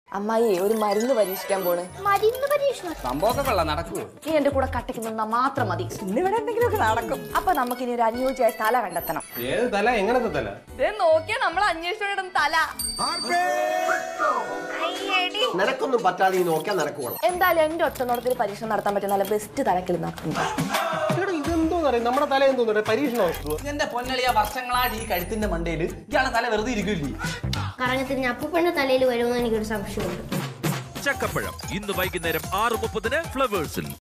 അമ്മായി ഒരു മരുന്ന് പരീക്ഷിക്കാൻ പോണ് മരുന്ന് പരീക്ഷണം സംഭവമൊക്കെ കൊള്ളാം നടക്കുവോ നീ എന്റെ കൂടെ കട്ടയ്ക്ക് നിന്നാ മാത്രം മതി ഇന്നിവിടെ എന്തെങ്കിലുമൊക്കെ നടക്കും അപ്പൊ നമുക്ക് ഇനി ഒരു അനുയോജ്യമായ തല കണ്ടെത്തണം ഏത് തല എങ്ങനത്തെ തല നോക്കിയാ നമ്മൾ അന്വേഷിച്ചോണ്ടിടും തല നിനക്കൊന്നും പറ്റാതെ ഈ നോക്കിയാൽ നിനക്ക് എന്തായാലും എന്റെ ഒറ്റ നോട്ടത്തിൽ പരീക്ഷണം നടത്താൻ പറ്റിയ നല്ല ബെസ്റ്റ് തലക്കിൽ നടത്തുന്നു എടാ ഇതെന്തോ അറിയാം നമ്മുടെ തല എന്തോ പരീക്ഷണ വസ്തു എന്റെ പൊന്നളിയ വർഷങ്ങളായിട്ട് ഈ കഴുത്തിന്റെ മണ്ടയില് ഇയാളെ തല വെറുതെ ഇരിക്കില്ലേ കറങ്ങത്തിന് അപ്പൂപ്പന്റെ തലയിൽ വരുമെന്ന് എനിക്കൊരു സംശയമുണ്ട് ചക്കപ്പഴം ഇന്ന് വൈകുന്നേരം ആറ് മുപ്പതിന് ഫ്ലവേഴ്സിൽ